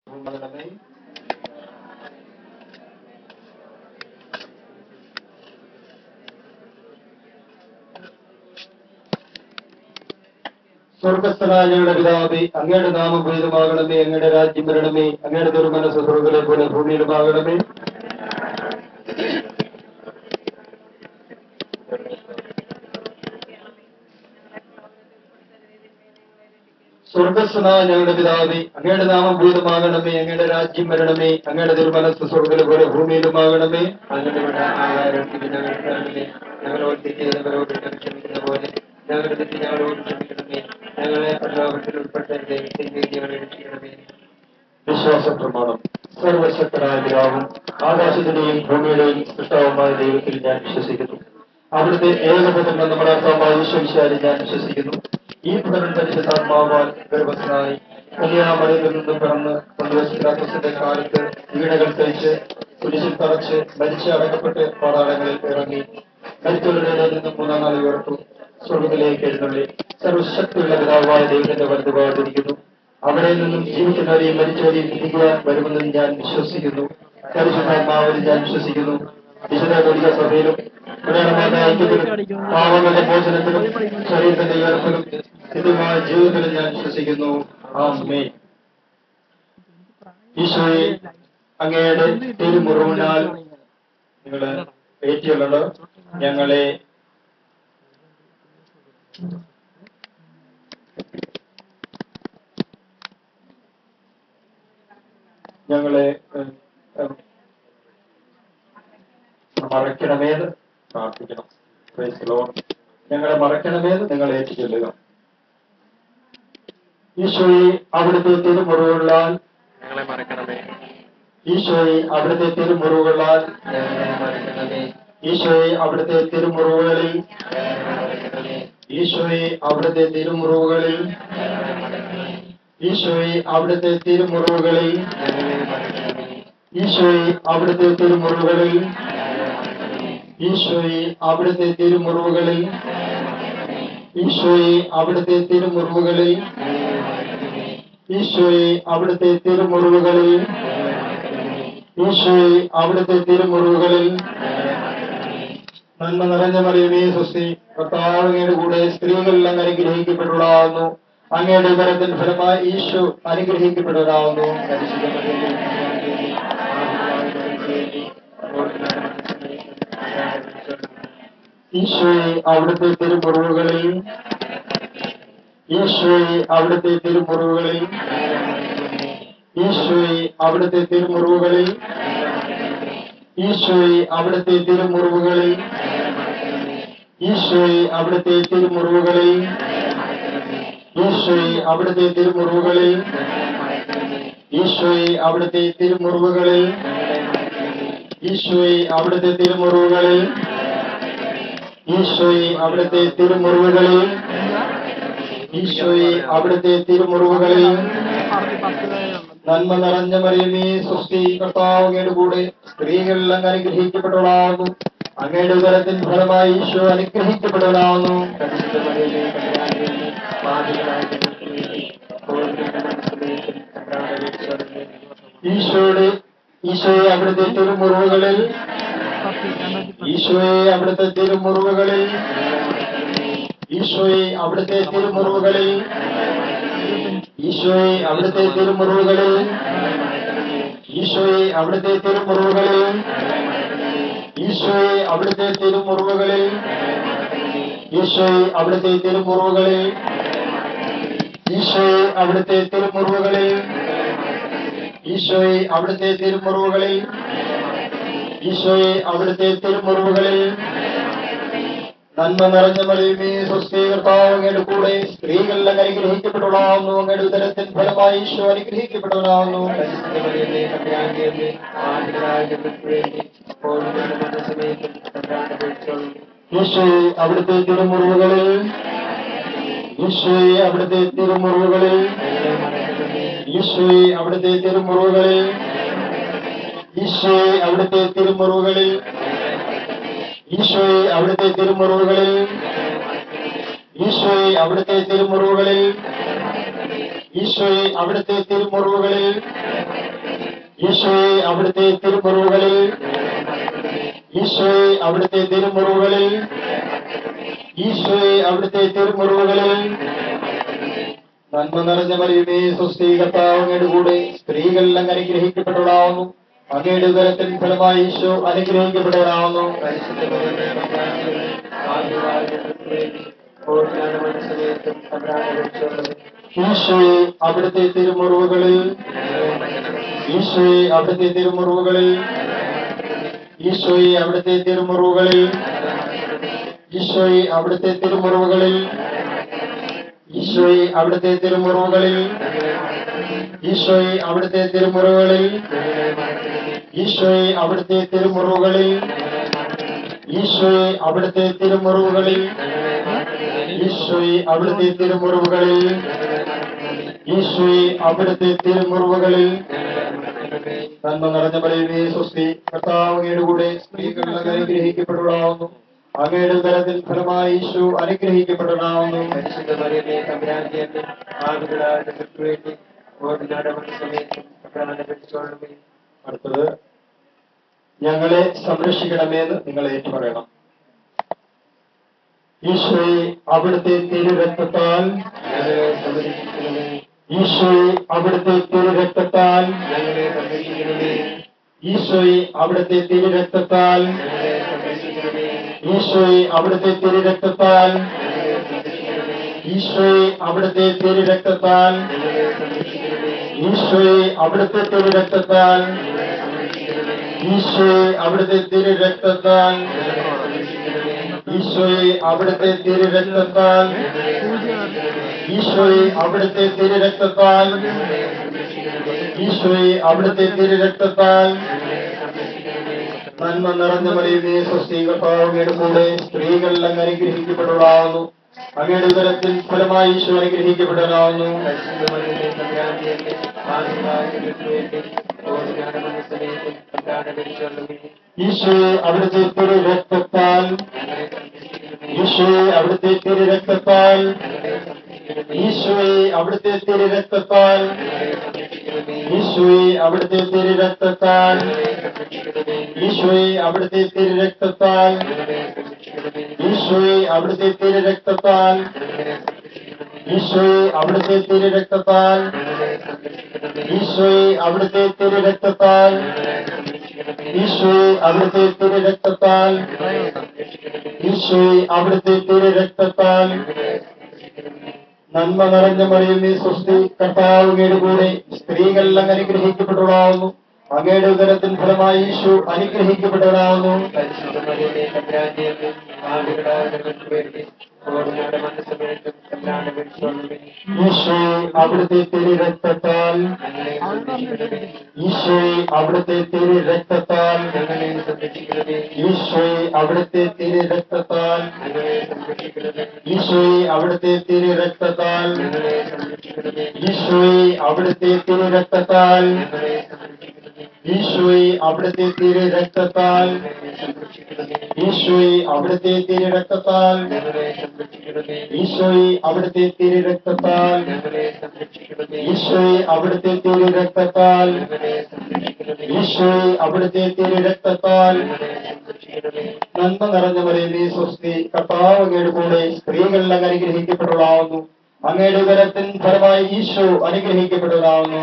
മകനമേ സ്വർഗസ്ഥനായ ഞങ്ങളുടെ പിതാവേ അങ്ങയുടെ നാമം ഭേദമാകണമേ അങ്ങയുടെ രാജ്യം വരണമേ അങ്ങയുടെ ദുർമനസ് സ്വർഗത്തിലെ പോലെ ഭൂമിയിലുമാകണമേ സ്വർഗസ്വനായ ഞങ്ങളുടെ പിതാവേ അങ്ങയുടെ നാമം ഭൂതമാകണമേ അങ്ങയുടെ രാജ്യം വരണമേ അങ്ങയുടെ ദുർമനസ് സ്വർഗത്തിലെ പോലെ ഭൂമിയിലുമാകണമേ അങ്ങനെ ഞങ്ങളോട് തെറ്റിയവരോട് ക്ഷമിക്കുന്ന പോലെ ഞങ്ങളുടെ തെറ്റ് ഞങ്ങളോട് ക്ഷമിക്കണമേ ഞങ്ങളെ പ്രലോഭത്തിൽ ഉൾപ്പെട്ടവരെ ഞങ്ങളെ രക്ഷിക്കണമേ വിശ്വാസ പ്രമാണം സർവശക്തനായ പിതാവും ആകാശത്തിന്റെയും ഭൂമിയുടെയും സൃഷ്ടാവുമായ ദൈവത്തിൽ ഞാൻ വിശ്വസിക്കുന്നു അവിടുത്തെ ഏകപുത്രൻ നമ്മുടെ അർത്ഥമായ ഈശ്വരിശാലി ഞാൻ വിശ്വസിക്കുന്നു ഈ പുത്രൻ പരിശുദ്ധാത്മാവാൽ ഗർഭസ്ഥനായി കല്യാണമലയിൽ നിന്നും പിറന്ന് പണ്ടുവശിന്റെ കാലത്ത് വീണകൾ കഴിച്ച് കുരിശിൽ തറച്ച് മരിച്ച് അടക്കപ്പെട്ട് പാതാളങ്ങളിൽ ഇറങ്ങി മരിച്ചവരുടെ ഇടയിൽ നിന്നും മൂന്നാം നാൾ ഉയർത്തു സ്വർഗത്തിലേക്ക് എഴുന്നള്ളി സർവശക്തിയുള്ള പിതാവായ ദൈവത്തിന്റെ വലുതുപാടിരിക്കുന്നു അവിടെ നിന്നും ജീവിക്കുന്നവരെയും മരിച്ചവരെയും വിധിക്കുവാൻ വരുമെന്ന് ഞാൻ വിശ്വസിക്കുന്നു പരിശുദ്ധാത്മാവിൽ ഞാൻ വിശ്വസിക്കുന്നു വിശുദ്ധ കൊടിയ സഭയിലും പ്രേരണമായ ഐക്യത്തിലും പാവങ്ങളുടെ മോചനത്തിലും ശരീരത്തിന്റെ ഉയർപ്പിലും സ്ഥിരമായ ജീവിതത്തിലും ഞാൻ വിശ്വസിക്കുന്നു ആമേ ഈശോയെ അങ്ങയുടെ തിരുമുറിവിനാൽ നിങ്ങള് ഏറ്റിയുള്ളത് ഞങ്ങളെ ഞങ്ങളെ ഏഹ്, ഏഹ്, മറയ്ക്കണമേന്ന് പ്രാർത്ഥിക്കണം Praise the Lord. ഞങ്ങളെ മറയ്ക്കണമേന്ന് നിങ്ങൾ ഏറ്റുചൊല്ലുക ഈശോയെ അവിടുത്തെ തിരുമുറിവുകളാൽ ഞങ്ങളെ മറക്കണമേ ഈശോയെ അവിടുത്തെ തിരുമുറിവുകളാൽ ഞങ്ങളെ മറക്കണമേ ഈശോയെ അവിടുത്തെ തിരുമുറിവുകളിൽ ഈശോയെ അവിടുത്തെ തിരുമുറിവുകളിൽ ഈശോയെ അവിടുത്തെ തിരുമുറിവുകളിൽ ഈശോയെ അവിടുത്തെ തിരുമുറിവുകളിൽ ഈശോയെ അവിടുത്തെ തിരുമുറിവുകളിൽ ഈശോയെ അവിടുത്തെ തിരുമുറിവുകളിൽ ഈശോയെ അവിടുത്തെ തിരുമുറിവുകളിൽ ഈശോയെ അവിടുത്തെ തിരുമുറിവുകളിൽ നന്മ നിറഞ്ഞ മറിയമേ സ്വസ്തി കർത്താവ് അങ്ങയുടെ കൂടെ സ്ത്രീകളെല്ലാം അനുഗ്രഹിക്കപ്പെട്ടവളാവുന്നു അങ്ങയുടെ ഉദരത്തിന് ഫലമായി ഈശോ അനുഗ്രഹിക്കപ്പെട്ടവരാവുന്നു പരിശുദ്ധ മറിയമേ, ഈശോയെ അവിടുത്തെ തിരുമുറിവുകളിൽ ഈശോയെ അവിടുത്തെ തിരുമുറിവുകളിൽ ഈശോയെ അവിടുത്തെ തിരുമുറിവുകളിൽ ഈശോയെ അവിടുത്തെ തിരുമുറിവുകളിൽ ഈശോയെ അവിടുത്തെ തിരുമുറിവുകളിൽ ഈശോയെ അവിടുത്തെ തിരുമുറിവുകളിൽ ഈശോയെ അവിടുത്തെ തിരുമുറിവുകളിൽ ഈശോയെ അവിടുത്തെ തിരുമുറിവുകളിൽ ഈശോയെ അവിടുത്തെ തിരുമുറിവുകളിൽ ഈശോയെ അവിടുത്തെ തിരുമുറിവുകളിൽ നന്മ നിറഞ്ഞ മറിയമേ സ്വസ്തി കർത്താവ് അങ്ങയുടെ കൂടെ സ്ത്രീകളെല്ലാം അനുഗ്രഹിക്കപ്പെട്ടവളാകുന്നു അങ്ങയുടെ ഉദരത്തിൻ ഫലമായി ഈശോ അനുഗ്രഹിക്കപ്പെട്ടവനാകുന്നു പരിശുദ്ധ മറിയമേ, കന്യാകുമാരിയെ, പാപികളായ ഞങ്ങൾക്ക് വേണ്ടി ഇപ്പോഴും ഞങ്ങളുടെ സമയത്തും തമ്പുരാന്റെ വിളിച്ചോടുന്നേ. ഈശോയുടെ ഈശോയെ അവിടുത്തെ തിരുമുറിവുകളിൽ ഈശോയെ അവിടുത്തെ തിരുമുറിവുകളിൽ ഈശോയെ അവിടുത്തെ തിരുമുറിവുകളിൽ ഈശോയെ അവിടുത്തെ തിരുമുറിവുകളിൽ ഈശോയെ അവിടുത്തെ തിരുമുറിവുകളിൽ ഈശോയെ അവിടുത്തെ തിരുമുറിവുകളിൽ ഈശോയെ അവിടുത്തെ തിരുമുറിവുകളിൽ ഈശോയെ അവിടുത്തെ തിരുമുറിവുകളിൽ ഈശോയെ അവിടുത്തെ തിരുമുറിവുകളിൽ ഈശോയെ അവിടുത്തെ തിരുമുറിവുകളിൽ നന്മ നിറഞ്ഞ മറിയമേ സ്വസ്തി കർത്താവ് അങ്ങയുടെ കൂടെ സ്ത്രീകളെല്ലാം അനുഗ്രഹിക്കപ്പെട്ടവളാവുന്നു അങ്ങയുടെ ഉദരത്തിൻ ഫലമായി ഈശോ അനുഗ്രഹിക്കപ്പെട്ടവനാവുന്നു പരിശുദ്ധ മറിയമേ, കന്യാകുമാരിയെ, പാപികളായ ഞങ്ങൾക്ക് വേണ്ടി ഇപ്പോഴും ഞങ്ങളുടെ സമയത്തും തമ്പുരാന്റെ വിളിച്ചോടുന്നേ. ഈശോയെ അവിടുത്തെ തിരുമുറിവുകളിൽ ഈശോയെ അവിടുത്തെ തിരുമുറിവുകളിൽ ഈശോയെ അവിടുത്തെ തിരുമുറിവുകളിൽ ഈശോയെ അവിടുത്തെ തിരുമുറിവുകളിൽ ഈശോയെ അവിടുത്തെ തിരുമുറിവുകളിൽ ഈശോയെ അവിടുത്തെ തിരുമുറിവുകളിൽ ഈശോയെ അവിടുത്തെ തിരുമുറിവുകളിൽ ഈശോയെ അവിടുത്തെ തിരുമുറിവുകളിൽ ഈശോയെ അവിടുത്തെ തിരുമുറിവുകളിൽ ഈശോയെ അവിടുത്തെ തിരുമുറിവുകളിൽ നന്മ നിറഞ്ഞ മറിയുമേ സ്വസ്തി കർത്താവ് അങ്ങയുടെ കൂടെ സ്ത്രീകൾ അങ്ങ് അനുഗ്രഹിക്കപ്പെട്ടവളാവുന്നു അങ്ങയുടെ ഉദരത്തിൻ ഫലമായി ഈശോ അനുഗ്രഹിക്കപ്പെട്ടവരാവുന്നു ഈശോയെ അവിടുത്തെ തിരുമുറിവുകളിൽ ഈശോയെ അവിടുത്തെ തിരുമുറിവുകളിൽ ഈശോയെ അവിടുത്തെ തിരുമുറിവുകളിൽ ഈശോയെ അവിടുത്തെ തിരുമുറിവുകളിൽ ഈശോയെ അവിടുത്തെ തിരുമുറിവുകളിൽ ഈശോയെ അവിടുത്തെ തിരുമുറിവുകളിൽ ഈശോയെ അവിടുത്തെ തിരുമുറിവുകളിൽ ഈശോയെ അവിടുത്തെ തിരുമുറിവുകളിൽ ഈശോയെ അവിടുത്തെ തിരുമുറിവുകളിൽ ഈശോയെ അവിടുത്തെ തിരുമുറിവുകളിൽ നന്മ നിറഞ്ഞ പറയുന്നേ സ്വസ്തി കർത്താവങ്ങയുടെ കൂടെ സ്ത്രീകൾ അങ്ങ് അനുഗ്രഹിക്കപ്പെട്ടവളാവുന്നു അങ്ങയുടെ ഉദരത്തിൻ ഫലമായി ഈശോ അനുഗ്രഹിക്കപ്പെട്ടവളാവുന്നു അടുത്തത് ഞങ്ങളെ സംരക്ഷിക്കണമെന്ന് നിങ്ങൾ ഏറ്റുപറയണം ഈശോയെ അവിടുത്തെ തിരുരക്തത്താൽ ഈശോയെ അവിടുത്തെ തിരുരക്തത്താൽ ഈശോയെ അവിടുത്തെ തിരുരക്തത്താൽ ഈശോയെ അവിടുത്തെ തിരുരക്തത്താൽ ഈശോയെ അവിടുത്തെ തിരുരക്തത്താൽ ഈശോയെ അവിടുത്തെ തിരുരക്തത്താൽ ഈശോയെ അവിടുത്തെ തിരുരക്തത്താൽ ഈശോയെ അവിടുത്തെ തിരുരക്തത്താൽ ഈശോയെ അവിടുത്തെ തിരുരക്തത്താൽ ഈശോയെ അവിടുത്തെ തിരുരക്തത്താൽ നന്മ നിറഞ്ഞ മറിയുമേ സ്വസ്തി കർത്താവങ്ങയുടെ കൂടെ സ്ത്രീകൾ അങ്ങ് അനുഗ്രഹിക്കപ്പെട്ടവളാവുന്നു അങ്ങയുടെ ഉദരത്തിൽ ഫലമായി ഈശോ അനുഗ്രഹിക്കപ്പെട്ടവനാവുന്നു ഈശോയെ അവിടുത്തെ തിരു രക്തത്താൽ ഈശോയെ അവിടുത്തെ തിരു രക്തത്താൽ ഈശോയെ അവിടുത്തെ തിരു രക്തത്താൽ ഈശോയെ അവിടുത്തെ തിരു രക്തത്താൽ ഈശോയെ അവിടുത്തെ തിരു രക്തത്താൽ ഈശോയെ അവിടുത്തെ തിരു രക്തത്താൽ ഈശോയെ അവിടുത്തെ തിരു രക്തത്താൽ ഈശോയെ അവിടുത്തെ തിരു രക്തത്താൽ ഈശോയെ അവിടുത്തെ തിരു രക്തത്താൽ ഈശോയെ അവിടുത്തെ തിരു രക്തത്താൽ നന്മ നിറഞ്ഞ മറിയുന്നേ സ്വസ്തി കർത്താവുകയുടെ കൂടെ സ്ത്രീകൾ അങ്ങ് അനുഗ്രഹിക്കപ്പെട്ടവളാവുന്നു അങ്ങയുടെ ഉദരത്തിൻ ഫലമായി ഈശോ അനുഗ്രഹിക്കപ്പെട്ടവരാവുന്നു ഈശോയെ അവിടുത്തെ തിരു രക്തത്താൽ ഈശോയെ അവിടുത്തെ തിരു രക്തത്താൽ ഈശോയെ അവിടുത്തെ തിരു രക്തത്താൽ ഈശോയെ അവിടുത്തെ തിരു രക്തത്താൽ ഈശോയെ അവിടുത്തെ തിരു രക്തത്താൽ ഈശോയെ അവിടുത്തെ തിരു രക്തത്താൽ ഈശോയെ അവിടുത്തെ തിരു രക്തത്താൽ ഈശോയെ അവിടുത്തെ തിരു രക്തത്താൽ ഈശോയെ അവിടുത്തെ തിരു രക്തത്താൽ ഈശോയെ അവിടുത്തെ തിരു രക്തത്താൽ നന്മ നിറഞ്ഞ പറയുന്നേ സ്വസ്തി കർത്താവ് അങ്ങയുടെ കൂടെ സ്ത്രീകൾ അങ്ങ് അനുഗ്രഹിക്കപ്പെട്ടവളാവുന്നു അങ്ങയുടെ ഉദരത്തിൻ ഫലമായി ഈശോ അനുഗ്രഹിക്കപ്പെട്ടവരാവുന്നു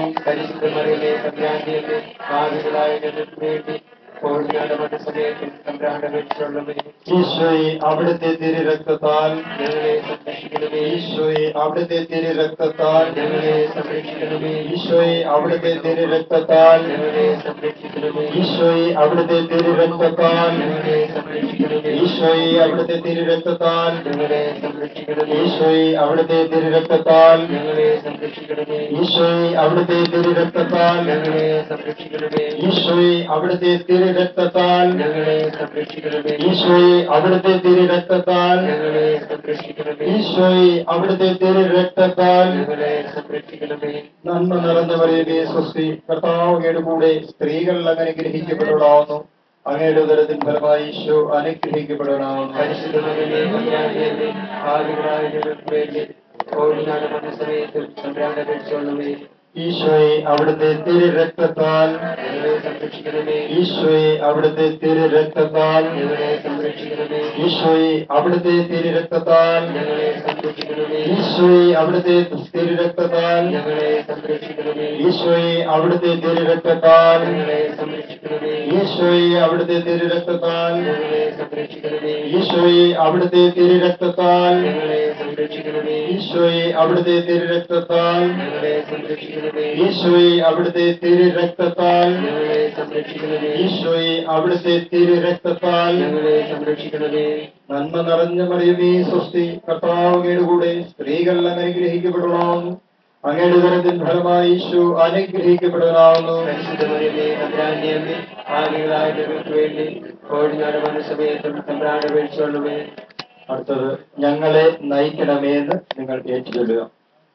ഈശോയെ അവിടുത്തെ തിരു രക്തത്താൽ ഈശോയെ അവിടുത്തെ തിരു രക്തത്താൽ ഈശോയെ അവിടുത്തെ തിരു രക്തത്താൽ ഈശോയെ അവിടുത്തെ തിരു രക്തത്താൽ ഈശോയെ അവിടുത്തെ തിരു രക്തത്താൽ ഈശോയെ അവിടുത്തെ തിരു രക്തത്താൽ ഈശോയെ അവിടുത്തെ തിരു രക്തത്താൽ ഈശോയെ അവിടുത്തെ തിരു രക്തത്താൽ ഈശോയെ അവിടുത്തെ തിരു രക്തത്താൽ ഈശോയെ അവിടുത്തെ തിരു രക്തത്താൽ നന്മ നിറഞ്ഞ പറയുന്നേ സ്വസ്തി കർത്താവങ്ങയുടെ കൂടെ സ്ത്രീകൾ അങ്ങ് അനുഗ്രഹിക്കപ്പെടുവതാവുന്നു അങ്ങയുടെ ഉദരത്തിൻ ഫലമായി ഈശോ അനുഗ്രഹിക്കപ്പെടുവതാവുന്നു ഓടിനാട് മനസ്സമയത്തും സംഭ്രാന്ത പേടിച്ചോളമേ ഈശോയെ അവിടുത്തെ തിരു രക്തത്താൽ ഞങ്ങളെ സംരക്ഷിക്കണമേ ഈശോയെ അവിടുത്തെ തിരു രക്തത്താൽ ഞങ്ങളെ സംരക്ഷിക്കണമേ ഈശോയെ അവിടുത്തെ തിരു രക്തത്താൽ ഞങ്ങളെ സംരക്ഷിക്കണമേ ഈശോയെ അവിടുത്തെ തിരു രക്തത്താൽ ഞങ്ങളെ സംരക്ഷിക്കണമേ ഈശോയെ അവിടുത്തെ തിരു രക്തത്താൽ ഞങ്ങളെ സംരക്ഷിക്കണമേ ഈശോയെ അവിടുത്തെ തിരു രക്തത്താൽ ഞങ്ങളെ സംരക്ഷിക്കണമേ ഈശോയെ അവിടുത്തെ തിരു രക്തത്താൽ ഞങ്ങളെ സംരക്ഷിക്കണമേ ഈശോയെ അവിടുത്തെ തിരു രക്തത്താൽ ഞങ്ങളെ സംരക്ഷിക്കണമേ ഈശോയെ അവിടുത്തെ തിരു രക്തത്താൽ ഞങ്ങളെ സംരക്ഷിക്കണമേ ഈശോയെ അവിടുത്തെ തിരു രക്തത്താൽ ഞങ്ങളെ സംരക്ഷിക്കണമേ നന്മ നിറഞ്ഞ മറിയമേ സ്വസ്തി കർത്താവങ്ങയുടെ കൂടെ സ്ത്രീകൾ അനുഗ്രഹിക്കപ്പെടണമെന്നു അങ്ങയുടെ തരത്തിൻ ഫലമായി ഈശോ അനുഗ്രഹിക്കപ്പെടാവുന്നു പരിശുദ്ധമറിയമേ തമ്പ്രാന്റിയമ്മേ ആദികളായ ഞങ്ങൾക്ക് വേണ്ടി ഓടിനാട് മനസ്സമയത്തും തമ്പ്രാണ്ട് പേടിച്ചോളമേ അടുത്തത് ഞങ്ങളെ നയിക്കണമേന്ന് നിങ്ങൾ ഏറ്റുചൊല്ലുക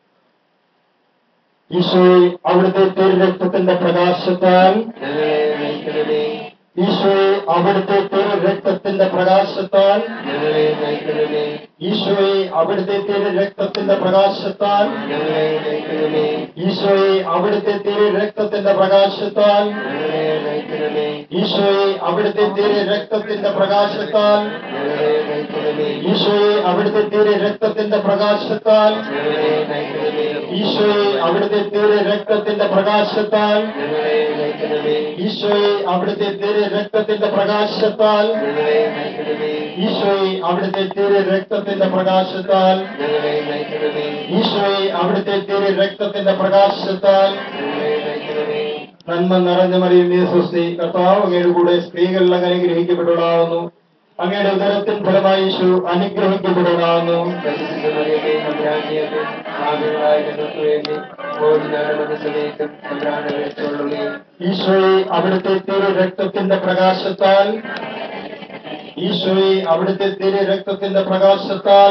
ഈശോയെ അവിടുത്തെ തിരുരക്തത്തിന്റെ പ്രകാശത്താൽ ഞങ്ങളെ നയിക്കണമേ ഈശോയെ അവിടുത്തെ തിരുരക്തത്തിന്റെ പ്രകാശത്താൽ ഞങ്ങളെ നയിക്കണമേ ഈശോയെ അവിടുത്തെ തിരുരക്തത്തിന്റെ പ്രകാശത്താൽ ഞങ്ങളെ നയിക്കണമേ ഈശോയെ അവിടുത്തെ തിരുരക്തത്തിന്റെ പ്രകാശത്താൽ ഞങ്ങളെ നയിക്കണമേ ഈശോയെ അവിടുത്തെ തിരുരക്തത്തിന്റെ പ്രകാശത്താൽ ഞങ്ങളെ നയിക്കണമേ ഈശോയെ അവിടുത്തെ തിരുരക്തത്തിന്റെ പ്രകാശത്താൽ ഞങ്ങളെ നയിക്കണമേ ഈശോയെ അവിടുത്തെ തിരുരക്തത്തിന്റെ പ്രകാശത്താൽ ഞങ്ങളെ നയിക്കണമേ ഈശോയെ അവിടുത്തെ തിരുരക്തത്തിന്റെ പ്രകാശത്താൽ ഞങ്ങളെ നയിക്കണമേ ഈശോയെ അവിടുത്തെ തിരുരക്തത്തിന്റെ പ്രകാശത്താൽ ഞങ്ങളെ നയിക്കണമേ ഈശോയെ അവിടുത്തെ തിരുരക്തത്തിന്റെ പ്രകാശത്താൽ ഞങ്ങളെ നയിക്കണമേ നന്മ നിറഞ്ഞ മറിയുമേ സ്വസ്തി കർത്താവ് അങ്ങയുടെ കൂടെ സ്ത്രീകളിൽ അങ്ങ് അനുഗ്രഹിക്കപ്പെടാവുന്നു അങ്ങയുടെ ഉദരത്തിൻ ഫലമായി യേശു അനുഗ്രഹിക്കപ്പെടാവുന്നു പരിശുദ്ധമറിയമേ തമ്പ്രാന്റിയമ്മേ ആദികളായ ഞങ്ങൾക്ക് വേണ്ടി ഓടിനാട് മനസ്സമയത്തും തമ്പ്രാണ്ട് പേടിച്ചോളമേ ഈശോയെ അവിടുത്തെ തിരു രക്തത്തിന്റെ പ്രകാശത്താൽ ഈശോയെ അവിടുത്തെ തിരു രക്തത്തിന്റെ പ്രകാശത്താൽ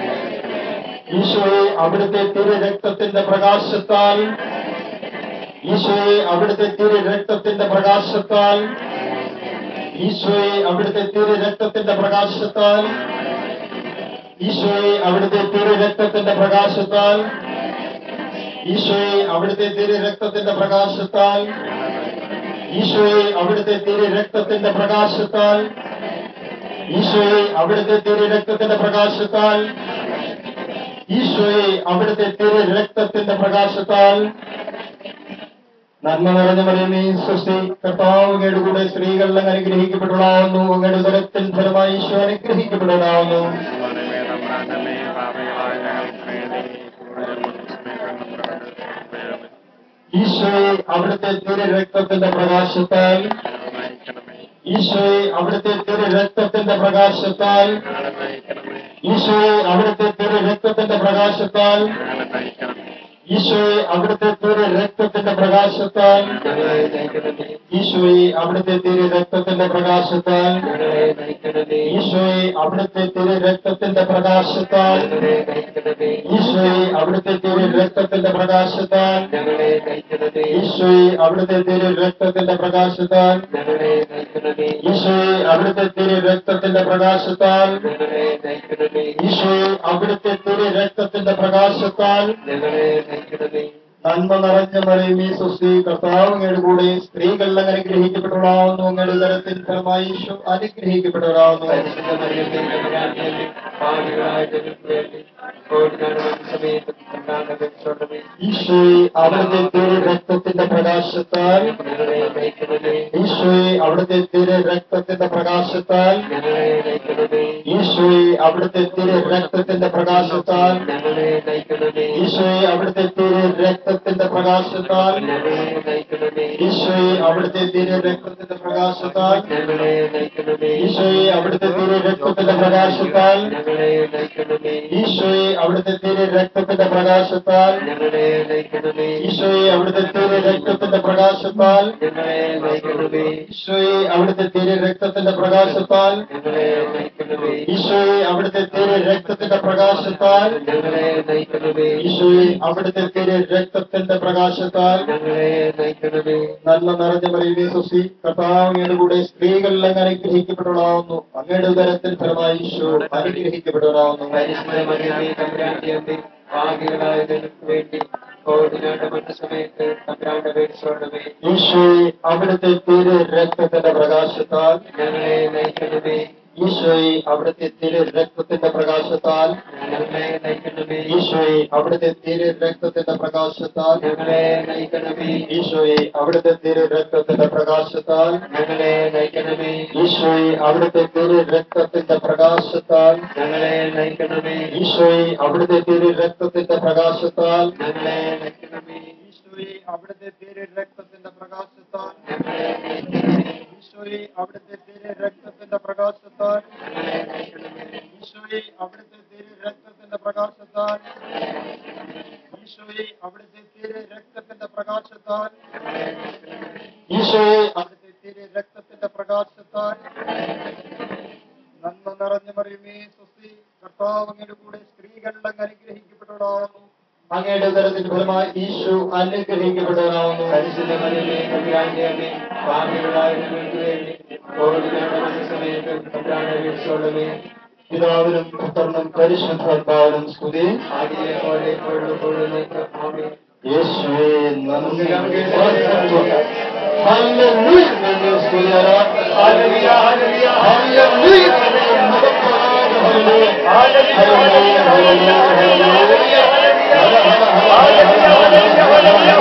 ഈശോയെ അവിടുത്തെ തിരു രക്തത്തിന്റെ പ്രകാശത്താൽ ഈശോയെ അവിടുത്തെ തിരു രക്തത്തിന്റെ പ്രകാശത്താൽ ഈശോയെ അവിടുത്തെ തിരു രക്തത്തിന്റെ പ്രകാശത്താൽ ഈശോയെ അവിടുത്തെ തിരു രക്തത്തിന്റെ പ്രകാശത്താൽ ഈശോയെ അവിടുത്തെ തിരു രക്തത്തിന്റെ പ്രകാശത്താൽ ഈശോയെ അവിടുത്തെ തിരു രക്തത്തിന്റെ പ്രകാശത്താൽ ഈശോയെ അവിടുത്തെ തിരു രക്തത്തിന്റെ പ്രകാശത്താൽ ഈശോയെ അവിടുത്തെ തിരു രക്തത്തിന്റെ പ്രകാശത്താൽ നന്മ നിറഞ്ഞ മറിയമേ സ്വസ്തി കർത്താവ് അങ്ങയുടെ കൂടെ സ്ത്രീകളിൽ അങ്ങ് അനുഗ്രഹിക്കപ്പെടാവുന്നു അങ്ങയുടെ ഉദരത്തിൻ ഫലമായി ഈശോ അനുഗ്രഹിക്കപ്പെടാവുന്നു മറിയമേ തമ്പ്രാന്റമ്മേ പാപികളായ ഞങ്ങൾക്ക് വേണ്ടി ഇപ്പോഴും സമയത്തും ഈശോയെ അവിടുത്തെ തിരു രക്തത്തിന്റെ പ്രകാശത്താൽ ഞങ്ങളെ നയിക്കണമേ ഈശോയെ അവിടുത്തെ തിരു രക്തത്തിന്റെ പ്രകാശത്താൽ ഞങ്ങളെ നയിക്കണമേ ഈശോയെ അവിടുത്തെ തിരു രക്തത്തിന്റെ പ്രകാശത്താൽ ഞങ്ങളെ നയിക്കണമേ ഈശോയെ അവിടുത്തെ തിരു രക്തത്തിന്റെ പ്രകാശത്താൽ ഞങ്ങളെ നയിക്കണമേ ഈശോയെ അവിടുത്തെ തിരു രക്തത്തിന്റെ പ്രകാശത്താൽ ഞങ്ങളെ നയിക്കണമേ ഈശോയെ അവിടുത്തെ തിരു രക്തത്തിന്റെ പ്രകാശത്താൽ ഞങ്ങളെ നയിക്കണമേ ഈശോയെ അവിടുത്തെ തിരു രക്തത്തിന്റെ പ്രകാശത്താൽ ഞങ്ങളെ നയിക്കണമേ ഈശോയെ അവിടുത്തെ തിരു രക്തത്തിന്റെ പ്രകാശത്താൽ ഞങ്ങളെ നയിക്കണമേ ഈശോയെ അവിടുത്തെ തിരു രക്തത്തിന്റെ പ്രകാശത്താൽ ഞങ്ങളെ നയിക്കണമേ ഈശോയെ അവിടുത്തെ തിരു രക്തത്തിന്റെ പ്രകാശത്താൽ ഞങ്ങളെ നയിക്കണമേ നന്മ നിറഞ്ഞ മറിയമേ സുസ്ഥി കർത്താവ് അങ്ങയുടെ കൂടെ സ്ത്രീകളിൽ അങ്ങ് അനുഗ്രഹിക്കപ്പെട്ടവരാവുന്നു അങ്ങയുടെ തരത്തിൽ ഫലമായി ഈശോ അനുഗ്രഹിക്കപ്പെട്ടവരാവുന്നു പരിശുദ്ധമറിയമേ തമ്പുരാന്റിയമ്മേ പാപികളായ ഞങ്ങൾക്ക് വേണ്ടി ഓടിനാട് മനസ്സമയത്തും തമ്പ്രാണ്ട് പേടിച്ചോളമേ ഈശോയെ അവിടുത്തെ തിരു രക്തത്തിന്റെ പ്രകാശത്താൽ ഞങ്ങളെ നയിക്കണമേ ഈശോയെ അവിടുത്തെ തിരു രക്തത്തിന്റെ പ്രകാശത്താൽ ഞങ്ങളെ നയിക്കണമേ ഈശോയെ അവിടുത്തെ തിരു രക്തത്തിന്റെ പ്രകാശത്താൽ ഞങ്ങളെ നയിക്കണമേ ഈശോയെ അവിടുത്തെ തിരു രക്തത്തിന്റെ പ്രകാശത്താൽ ഞങ്ങളെ നയിക്കണമേ ഈശോയെ അവിടുത്തെ തിരു രക്തത്തിന്റെ പ്രകാശത്താൽ ഞങ്ങളെ നയിക്കണമേ ഈശോയെ അവിടുത്തെ തിരു രക്തത്തിന്റെ പ്രകാശത്താൽ ഞങ്ങളെ നയിക്കണമേ ഈശോയെ അവിടുത്തെ തിരു രക്തത്തിന്റെ പ്രകാശത്താൽ ഞങ്ങളെ നയിക്കണമേ ഈശോയെ അവിടുത്തെ തിരു രക്തത്തിന്റെ പ്രകാശത്താൽ ഞങ്ങളെ നയിക്കണമേ ഈശോയെ അവിടുത്തെ തിരു രക്തത്തിന്റെ പ്രകാശത്താൽ ഞങ്ങളെ നയിക്കണമേ ഈശോയെ അവിടുത്തെ തിരു രക്തത്തിന്റെ പ്രകാശത്താൽ ഞങ്ങളെ നയിക്കണമേ ഈശോയെ അവിടുത്തെ തിരു രക്തത്തിന്റെ പ്രകാശത്താൽ ഞങ്ങളെ നയിക്കണമേ നന്മ നിറഞ്ഞ മറിയമേ സുസി കർത്താവ് അങ്ങയുടെ കൂടെ സ്ത്രീകളിൽ അങ്ങ് അനുഗ്രഹിക്കപ്പെട്ടവളാവുന്നു അങ്ങയുടെ ഉദരത്തിൽ ഫലമായി ഈശോ അനുഗ്രഹിക്കപ്പെട്ടവരാവുന്നു പരിശുദ്ധമറിയമേ തമ്പുരാന്റിയമ്മേ ഭാഗ്യങ്ങളായ ജനങ്ങൾക്ക് വേണ്ടി കോവിഡിനാണ്ട് മറ്റു സമയത്ത് തമ്പ്രാന്റെ പേരിച്ചോടമേ ഈശോയെ അവിടുത്തെ തിരു രക്തത്തിന്റെ പ്രകാശത്താൽ ഞങ്ങളെ നയിക്കണമേ ഈശോയെ അവിടുത്തെ തിരു രക്തത്തിന്റെ പ്രകാശത്താൽ ഞങ്ങളെ നയിക്കണമേ ഈശോയെ അവിടുത്തെ തിരു രക്തത്തിന്റെ പ്രകാശത്താൽ ഞങ്ങളെ നയിക്കണമേ ഈശോയെ അവിടുത്തെ തിരു രക്തത്തിന്റെ പ്രകാശത്താൽ ഞങ്ങളെ നയിക്കണമേ ഈശോയെ അവിടുത്തെ തിരു രക്തത്തിന്റെ പ്രകാശത്താൽ ഞങ്ങളെ നയിക്കണമേ ഈശോയെ അവിടുത്തെ തിരു രക്തത്തിന്റെ പ്രകാശത്താൽ ഞങ്ങളെ നയിക്കണമേ ഈശോയെ അവിടുത്തെ തിരു രക്തത്തിന്റെ പ്രകാശത്താൽ ഞങ്ങളെ നയിക്കണമേ ഈശോയെ അവിടുത്തെ തിരു രക്തത്തിന്റെ പ്രകാശത്താൽ ഞങ്ങളെ നയിക്കണമേ ഈശോയെ അവിടുത്തെ തിരു രക്തത്തിന്റെ പ്രകാശത്താൽ ഈശോയെ അവിടുത്തെ തിരു രക്തത്തിന്റെ പ്രകാശത്താൽ ഈശോയെ അവിടുത്തെ തിരു രക്തത്തിന്റെ പ്രകാശത്താൽ നന്മ നിറഞ്ഞു മറിയുമേ സ്വസ്തി കർത്താവ് അങ്ങയുടെ കൂടെ സ്ത്രീകൾ അങ്ങ് അനുഗ്രഹിക്കപ്പെട്ടവളാവുന്നു അങ്ങയുടെ ഉദരത്തിന്റെ ഫലമായി ഈശോ അനുഗ്രഹിക്കപ്പെട്ടവനാവുന്നു പരിശുദ്ധ മറിയമേ തമ്പുരാന്റെ അമ്മേ ഭാഗ്യങ്ങളായ ഞങ്ങൾക്ക് വേണ്ടി കോവിഡിനാണ്ട് മറ്റു സമയത്ത് തമ്പ്രാന്റെ പേരിച്ചോടമേ പിതാവിനും പുത്രനും പരിശുദ്ധാത്മാവിനും സ്തുതി ആദ്യത്തെ പോലെ ഇപ്പോഴും എപ്പോഴും ആമേ യേശുവേ നന്ദി ഹല്ലേലൂയ നന്ദി സ്തുതിയാ ഹല്ലേലൂയ ഹല്ലേലൂയ ഹല്ലേലൂയ ഹല്ലേലൂയ ഹല്ലേലൂയ ഹല്ലേലൂയ